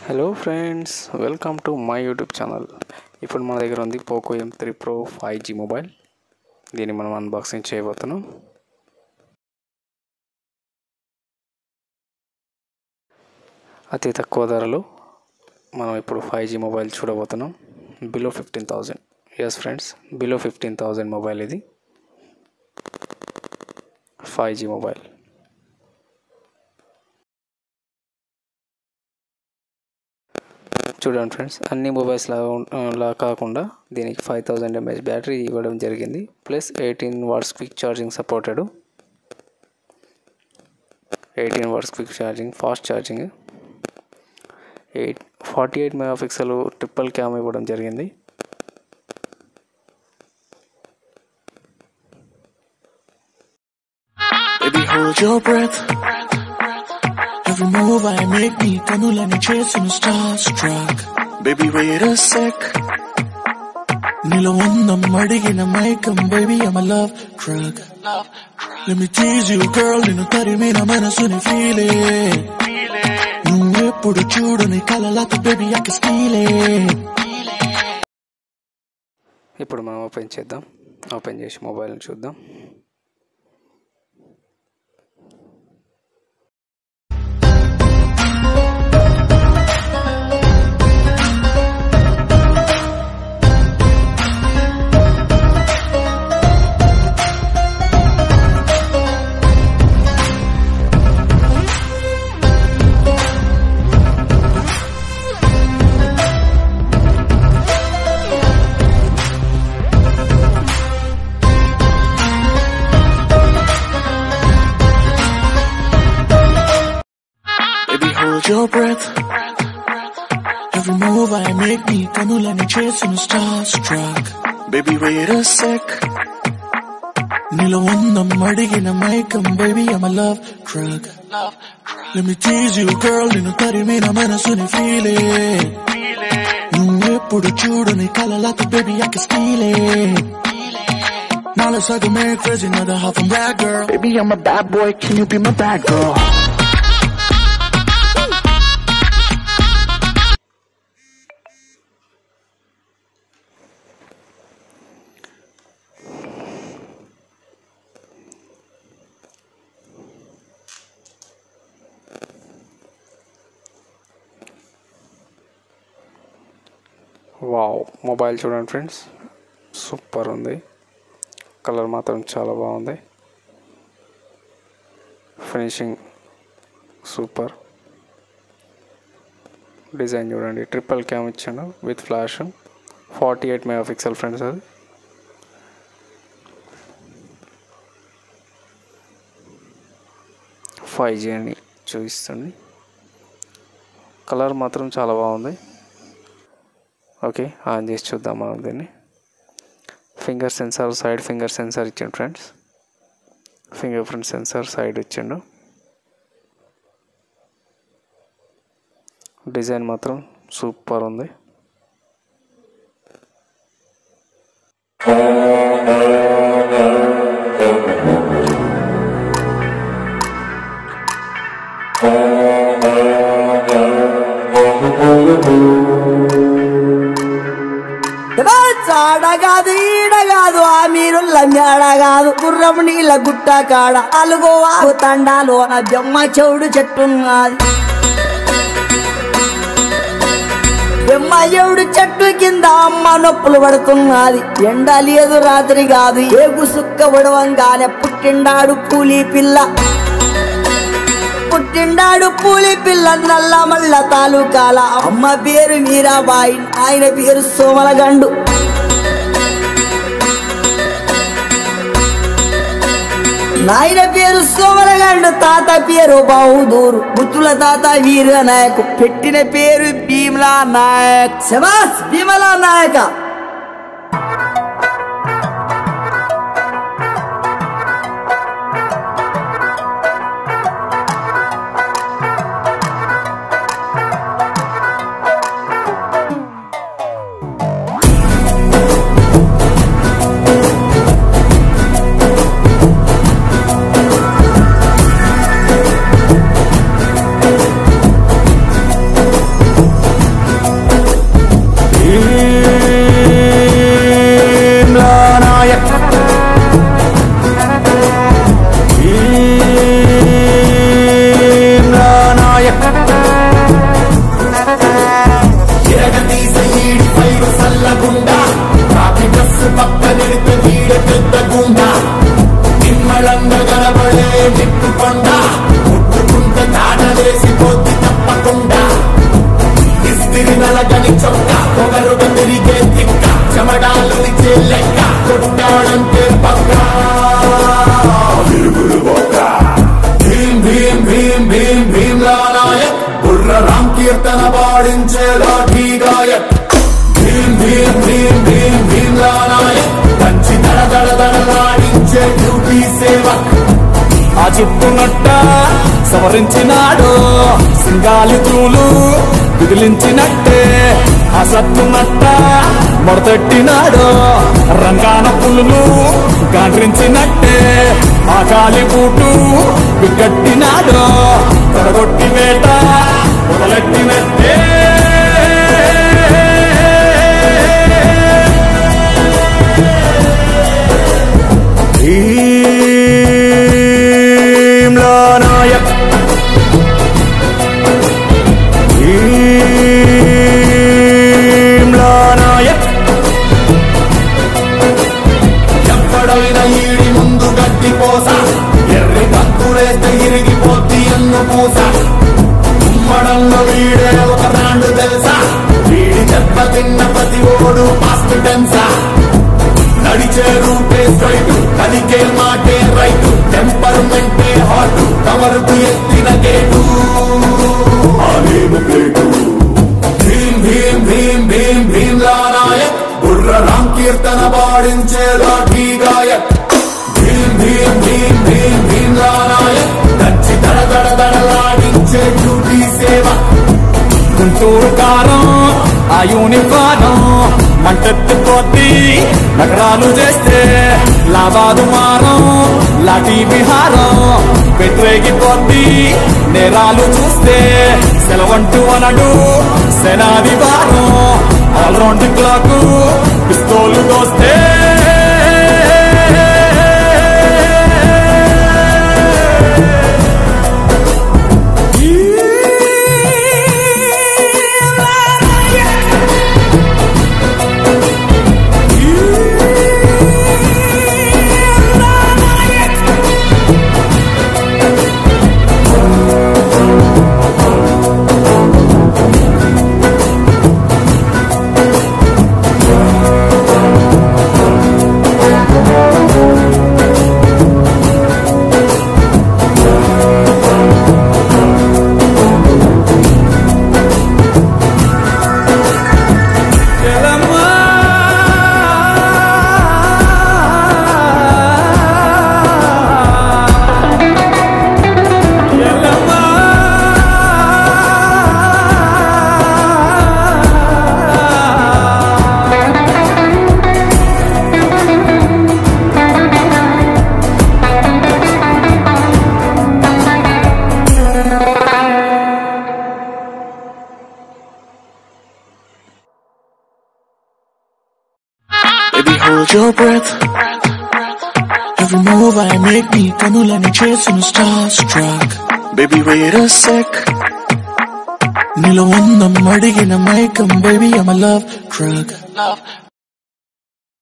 Hello friends welcome to my YouTube channel ఇప్పుడు మన దగ్గర ఉంది Poco M three pro five G mobile దీన్ని మనం అన్బాక్సింగ్ చేయబోతున్నాం అతి తక్కువ ధరలో మనం ఇప్పుడు ఫైవ్ జీ మొబైల్ చూడబోతున్నాం below fifteen thousand yes friends below fifteen thousand mobile ఇది ఫైవ్ జీ మొబైల్ చూడండి ఫ్రెండ్స్ అన్ని మొబైల్స్ లా లా కాకుండా దీనికి ఫైవ్ థౌజండ్ ఎంఏహెచ్ బ్యాటరీ ఇవ్వడం జరిగింది plus eighteen watts quick charging supported eighteen watts quick charging fast charging eight forty eight megapixel triple cam ఇవ్వడం జరిగింది Baby, hold your breath. Every move I make me కనులని చేసిన starstruck. Baby, wait a sec. నీలో ఉందం అడిగిన మైకం baby, I'm a love drug. Let me tease you, girl. నిన్ను తరిమిన మనసుని feel it. నువ్వెప్పుడు చూడని కలలతో baby, I can steal it. ఇప్పుడు మనం ఓపెన్ చేద్దాం ఓపెన్ చేసి మొబైల్ని చూద్దాం Baby, hold your breath. Every move I make me కనులని చేసిన starstruck. Baby, wait a sec. నీలో ఉందం అడిగిన మైకం baby, I'm a love drug. Let me tease you, girl. నిన్ను తరిమిన మనసుని feel it. నువ్వెప్పుడు చూడని కలలతో baby, I can steal it. నాలో సగమే crazy, another half I'm bad girl. Baby, I'm a bad boy, can you be my bad girl? Wow mobile చూడండి friends super ఉంది colour మాత్రం చాలా బాగుంది ఫినిషింగ్ సూపర్ డిజైన్ చూడండి ట్రిపుల్ క్యామ్ ఇచ్చాను with flash forty eight megapixel friends అది five G అని చూపిస్తుంది కలర్ మాత్రం చాలా బాగుంది ఓకే ఆన్ చేసి చూద్దాం మనం దీన్ని finger sensor side finger sensor ఇచ్చాడు friends fingerprint sensor side ఇచ్చిండు డిజైన్ మాత్రం సూపర్ ఉంది చాడ కాదు ఈడ కాదు ఆ మీరు లంజాడ కాదు గుర్రం నీళ్ళ గుట్ట కాడ అలుగోవాగు తండాలోన జమ్మ చెవుడు చెట్టున్నది బెమ్మ చెవుడు చెట్టు కింద అమ్మ నొప్పులు పడుతున్నది ఎండ లేదు రాత్రి కాదు ఏగు సుక్క పడవంగానే పుట్టిండాడు కూలీ పిల్ల పుట్టిండాడు పూలి పిల్ల నల్ల మల్ల తాలూకాల అమ్మ పేరు మీరాబాయి ఆయన పేరు సోమలగండు నాయన పేరు సోమలగండు తాత పేరు బహుదూరు బుద్ధుల తాత వీర నాయక్ పెట్టిన పేరు భీమలా నాయక్ శబాస్ భీమలా నాయక చొక్క పొగరుగా తిరిగే తిక్క చెమడాలు నిచ్చే లెక్క కొట్టాడంటే పక్క విరుగుడు బొక్క భీం భీం భీం భీం భీమ్లా నాయక్ బుర్ర రామ్ కీర్తన పాడించే లాఠీ గాయక్ భీం భీం భీం భీం భీమ్లా నాయక్ కంచి దడ దడ దడలాడించే డ్యూటీ సేవక్ ఆ చుట్టునట్ట సవరించినాడు సింగాలి తూలు విదిలించినట్టే ఆ సత్తునట్ట మొడతెట్టినాడు రంగాన పులులు గాండ్రించినట్టే ఆ కాలి బూటు బిగ్గట్టినాడు తొడగొట్టి వేట మొదలెట్టినట్టే భీమ్లా నాయక్ భీమ్లా నాయక్ ఎప్పుడైనా ఈడి ముందు గట్టి పోస ఎర్రి కంకులేస్తే ఇరిగిపోద్ది అన్ను పూస ఉమ్మడంలో వీడే ఒక బ్రాండ్ తెలుసా వీడి దెబ్బ తిన్న ప్రతి ఓడు పాస్ట్ టెన్సా నడిచే రూటే స్ట్రైట్ కలికే మాటే రైట్ టెంపర్మెంటే హాట్ కవరుకు ఎత్తిన గేటు ఆలేము ప్లేటు భీం భీం భీం భీం భీమ్లా నాయక్ బుర్ర రామ్ కీర్తన పాడించే లాఠీ గాయక్ భీం భీం భీం భీం భీమ్లా నాయక్ కంచి దడ దడ దడలాడించే డ్యూటీ సేవ గుంటూరు కారం ఆ యూనిఫారం మంటెత్తిపోద్ది నగరాలు చేస్తే లాభాదు మారం లాఠీ విహారం పెట్టరేగిపోద్ది నేరాలు చూస్తే సెలవంటూ అనడు సెనాది వారం ఆల్రౌండ్ క్లాక్ పిస్తోలు దోస్తే Baby, hold your breath. Every move I make me కనులని చేసిన starstruck. Baby, wait a sec. నీలో ఉందం అడిగిన మైకం baby, I'm a love drug. Love